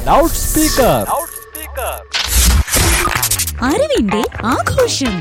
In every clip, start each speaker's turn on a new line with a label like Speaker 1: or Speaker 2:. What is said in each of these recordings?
Speaker 1: Loud speaker
Speaker 2: അറിവിന്റെ ആഘോഷം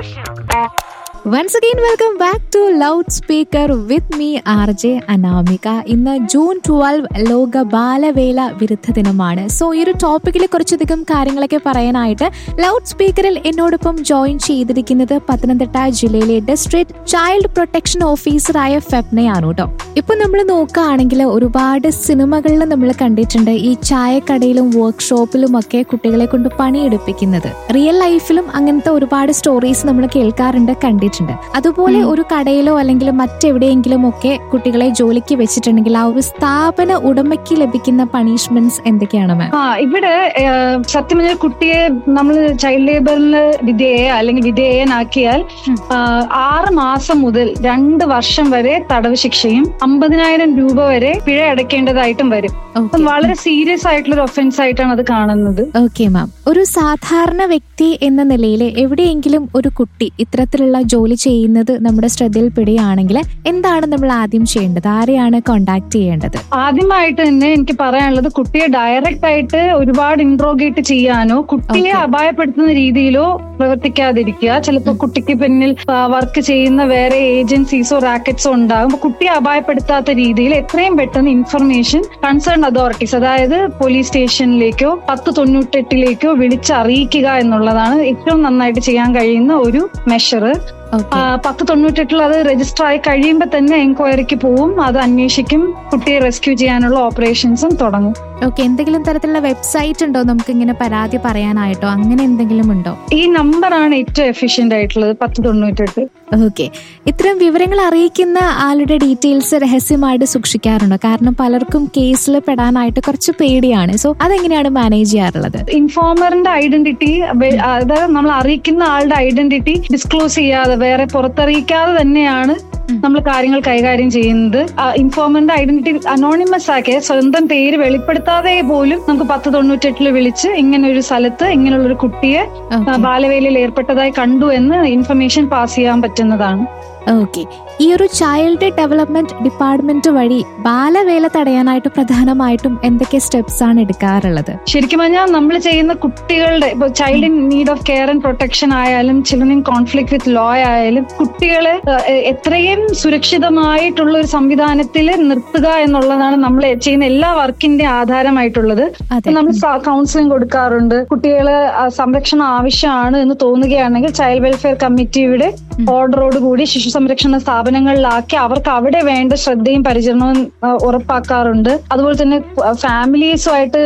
Speaker 3: once again welcome back to loud speaker with me R J Anamika ഇന്ന് June twelve ലോക ബാലവേല വിരുദ്ധ ദിനമാണ് സോ ഈ ഒരു ടോപ്പിക്കിൽ കുറച്ചധികം കാര്യങ്ങളൊക്കെ പറയാനായിട്ട് ലൗഡ് സ്പീക്കറിൽ എന്നോടൊപ്പം ജോയിൻ ചെയ്തിരിക്കുന്നത് പത്തനംതിട്ട ജില്ലയിലെ ഡിസ്ട്രിക്ട് ചൈൽഡ് പ്രൊട്ടക്ഷൻ ഓഫീസറായ ഫെപ്നയാണ് കേട്ടോ ഇപ്പൊ നമ്മൾ നോക്കുകയാണെങ്കിൽ ഒരുപാട് സിനിമകളിൽ നമ്മൾ കണ്ടിട്ടുണ്ട് ഈ ചായക്കടയിലും വർക്ക്ഷോപ്പിലും ഒക്കെ കുട്ടികളെ കൊണ്ട് പണിയെടുപ്പിക്കുന്നത് റിയൽ ലൈഫിലും അങ്ങനത്തെ ഒരുപാട് സ്റ്റോറീസ് നമ്മൾ കേൾക്കാറുണ്ട് കണ്ടിട്ടുണ്ട് അതുപോലെ ഒരു കടയിലോ അല്ലെങ്കിൽ മറ്റെവിടെയെങ്കിലും ഒക്കെ കുട്ടികളെ ജോലിക്ക് വെച്ചിട്ടുണ്ടെങ്കിൽ ആ ഒരു സ്ഥാപന ഉടമയ്ക്ക് ലഭിക്കുന്ന പണിഷ്മെന്റ്സ് എന്തൊക്കെയാണ് മാം
Speaker 4: ആ ഇവിടെ ഏഹ്, സത്യം പറഞ്ഞാൽ കുട്ടിയെ നമ്മൾ ചൈൽഡ് ലേബറിന് വിധേയ അല്ലെങ്കിൽ വിധേയനാക്കിയാൽ ആ, ആറ് മാസം മുതൽ രണ്ട് വർഷം വരെ തടവ് ശിക്ഷയും അമ്പതിനായിരം രൂപ വരെ പിഴ അടയ്ക്കേണ്ടതായിട്ടും വരും അപ്പം വളരെ സീരിയസ് ആയിട്ടുള്ള ഒരു ഒഫൻസ് ആയിട്ടാണ് അത് കാണുന്നത്
Speaker 3: ഓക്കെ മാം ഒരു സാധാരണ വ്യക്തി എന്ന നിലയിൽ എവിടെയെങ്കിലും ഒരു കുട്ടി ഇത്തരത്തിലുള്ള ജോലി ചെയ്യുന്നത് നമ്മുടെ ശ്രദ്ധയിൽപ്പെടുകയാണെങ്കിൽ എന്താണ് നമ്മൾ ആദ്യം ചെയ്യേണ്ടത് ആരെയാണ് കോണ്ടാക്ട് ചെയ്യേണ്ടത്
Speaker 4: ആദ്യമായിട്ട് തന്നെ എനിക്ക് പറയാനുള്ളത് കുട്ടിയെ ഡയറക്റ്റ് ആയിട്ട് ഒരുപാട് ഇൻട്രോഗേറ്റ് ചെയ്യാനോ കുട്ടിയെ
Speaker 3: Okay.
Speaker 4: അപായപ്പെടുത്തുന്ന രീതിയിലോ പ്രവർത്തിക്കാതിരിക്കുക ചിലപ്പോൾ കുട്ടിക്ക് പിന്നിൽ വർക്ക് ചെയ്യുന്ന വേറെ ഏജൻസീസോ റാക്കറ്റ്സോ ഉണ്ടാകും അപ്പൊ കുട്ടിയെ അപായപ്പെടുത്താത്ത രീതിയിൽ എത്രയും പെട്ടെന്ന് ഇൻഫർമേഷൻ കൺസേൺ അതോറിറ്റീസ് അതായത് പോലീസ് സ്റ്റേഷനിലേക്കോ പത്ത് തൊണ്ണൂറ്റെട്ടിലേക്കോ വിളിച്ചറിയിക്കുക എന്നുള്ളതാണ് ഏറ്റവും നന്നായിട്ട് ചെയ്യാൻ കഴിയുന്ന ഒരു മെഷർ
Speaker 3: ഓക്കെ
Speaker 4: പത്ത് തൊണ്ണൂറ്റെട്ടിൽ അത് രജിസ്റ്റർ ആയി കഴിയുമ്പോൾ തന്നെ എൻക്വയറിക്ക് പോവും അത് അന്വേഷിക്കും കുട്ടിയെ റെസ്ക്യൂ ചെയ്യാനുള്ള ഓപ്പറേഷൻസും തുടങ്ങും
Speaker 3: ഓക്കെ എന്തെങ്കിലും തരത്തിലുള്ള വെബ്സൈറ്റ് ഉണ്ടോ നമുക്ക് ഇങ്ങനെ പരാതി പറയാനായിട്ടോ അങ്ങനെ എന്തെങ്കിലും ഉണ്ടോ
Speaker 4: ഈ നമ്പറാണ് ഏറ്റവും എഫിഷ്യന്റ് ആയിട്ടുള്ളത് പത്ത് തൊണ്ണൂറ്റെട്ട്
Speaker 3: ഓക്കെ ഇത്തരം വിവരങ്ങൾ അറിയിക്കുന്ന ആളുടെ ഡീറ്റെയിൽസ് രഹസ്യമായിട്ട് സൂക്ഷിക്കാറുണ്ടോ കാരണം പലർക്കും കേസിൽ പെടാനായിട്ട് കുറച്ച് പേടിയാണ് സോ അതെങ്ങനെയാണ് മാനേജ് ചെയ്യാറുള്ളത്
Speaker 4: ഇൻഫോമറിന്റെ ഐഡന്റിറ്റി അതായത് നമ്മൾ അറിയിക്കുന്ന ആളുടെ ഐഡന്റിറ്റി ഡിസ്ക്ലോസ് ചെയ്യാതെ വേറെ പുറത്തറിയിക്കാതെ തന്നെയാണ് നമ്മൾ കാര്യങ്ങൾ കൈകാര്യം ചെയ്യുന്നത് ഇൻഫോമറിന്റെ ഐഡന്റിറ്റി അനോണിമസ് ആക്കിയ സ്വന്തം പേര് വെളിപ്പെടുത്താതെ പോലും നമുക്ക് പത്ത് തൊണ്ണൂറ്റെട്ടില് വിളിച്ച് ഇങ്ങനെ ഒരു സ്ഥലത്ത് ഇങ്ങനെയുള്ള ഒരു കുട്ടിയെ ആ,
Speaker 3: Okay.
Speaker 4: ബാലവേലയിൽ ഏർപ്പെട്ടതായി കണ്ടു എന്ന് ഇൻഫർമേഷൻ പാസ് ചെയ്യാൻ പറ്റുന്നതാണ്
Speaker 3: ഓക്കെ ഈ ഒരു ചൈൽഡ് ഡെവലപ്മെന്റ് ഡിപ്പാർട്ട്മെന്റ് വഴി ബാലവേല തടയാനായിട്ട് പ്രധാനമായിട്ടും എന്തൊക്കെ സ്റ്റെപ്സ് ആണ് എടുക്കാറുള്ളത്
Speaker 4: ശരിക്കും പറഞ്ഞാൽ നമ്മൾ ചെയ്യുന്ന കുട്ടികളുടെ ഇപ്പൊ child in need of care and protection ആയാലും children in conflict with law ആയാലും കുട്ടികളെ ഏഹ്, എത്രയും സുരക്ഷിതമായിട്ടുള്ള ഒരു സംവിധാനത്തിൽ നിർത്തുക എന്നുള്ളതാണ് നമ്മൾ ചെയ്യുന്ന എല്ലാ വർക്കിന്റെ ആധാരമായിട്ടുള്ളത്
Speaker 3: അതെ
Speaker 4: നമ്മൾ കൗൺസിലിംഗ് കൊടുക്കാറുണ്ട് കുട്ടികളെ ആ, സംരക്ഷണം ആവശ്യമാണ് എന്ന് തോന്നുകയാണെങ്കിൽ ചൈൽഡ് വെൽഫെയർ കമ്മിറ്റിയുടെ ഓർഡറോട് കൂടി ശിശു സംരക്ഷണ സ്ഥാപനങ്ങളിലാക്കി അവർക്ക് അവിടെ വേണ്ട ശ്രദ്ധയും പരിചരണവും ആ, ഉറപ്പാക്കാറുണ്ട് അതുപോലെ തന്നെ ഫാമിലീസുമായിട്ട്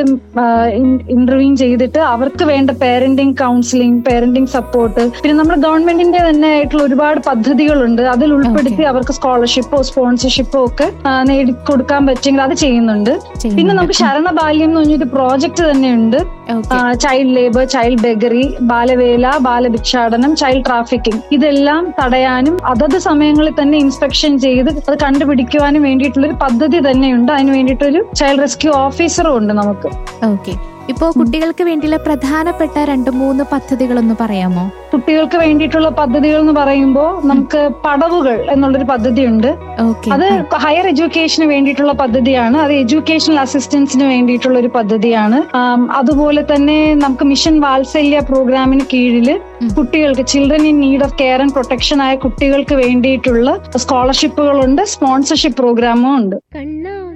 Speaker 4: ഇന്റർവ്യൂ ചെയ്തിട്ട് അവർക്ക് വേണ്ട പേരന്റിങ് കൗൺസിലിംഗ് പേരന്റിങഗ് സപ്പോർട്ട് പിന്നെ നമ്മുടെ ഗവൺമെന്റിന്റെ തന്നെ ആയിട്ടുള്ള ഒരുപാട് പദ്ധതികളുണ്ട് അതിൽ ഉൾപ്പെടുത്തി അവർക്ക് സ്കോളർഷിപ്പോ സ്പോൺസർഷിപ്പോ ഒക്കെ ആ, നേടിക്കൊടുക്കാൻ പറ്റുമെങ്കിൽ അത് ചെയ്യുന്നുണ്ട് പിന്നെ നമുക്ക് ശരണ ബാല്യം എന്ന് പറഞ്ഞൊരു പ്രോജക്റ്റ് തന്നെയുണ്ട്
Speaker 3: okay
Speaker 4: child labour child beggary ബാലവേല ബാലഭിക്ഷാടനം ചൈൽഡ് ട്രാഫിക്കിംഗ് ഇതെല്ലാം തടയാനും അതത് സമയങ്ങളിൽ തന്നെ ഇൻസ്പെക്ഷൻ ചെയ്ത് അത് കണ്ടുപിടിക്കുവാനും വേണ്ടിയിട്ടുള്ള ഒരു പദ്ധതി തന്നെയുണ്ട് അതിന് വേണ്ടിയിട്ടൊരു ചൈൽഡ് റെസ്ക്യൂ ഓഫീസറും ഉണ്ട് നമുക്ക്
Speaker 3: ഓക്കെ ഇപ്പോ കുട്ടികൾക്ക് വേണ്ടിയുള്ള പ്രധാനപ്പെട്ട രണ്ട് മൂന്ന് പദ്ധതികളൊന്ന് പറയാമോ
Speaker 4: കുട്ടികൾക്ക് വേണ്ടിയിട്ടുള്ള പദ്ധതികൾ എന്ന് പറയുമ്പോൾ നമുക്ക് പടവുകൾ എന്നുള്ളൊരു പദ്ധതിയുണ്ട്
Speaker 3: ഓക്കെ
Speaker 4: അത് ഹയർ എഡ്യൂക്കേഷന് വേണ്ടിയിട്ടുള്ള പദ്ധതിയാണ് അത് എഡ്യൂക്കേഷണൽ അസിസ്റ്റൻസിന് വേണ്ടിയിട്ടുള്ള ഒരു പദ്ധതിയാണ് ആം, അതുപോലെ തന്നെ നമുക്ക് മിഷൻ വാത്സല്യ പ്രോഗ്രാമിന് കീഴിൽ കുട്ടികൾക്ക് children in need of care and protection ആയ കുട്ടികൾക്ക് വേണ്ടിയിട്ടുള്ള സ്കോളർഷിപ്പുകളുണ്ട് സ്പോൺസർഷിപ്പ് പ്രോഗ്രാമും ഉണ്ട്
Speaker 2: കണ്ണാ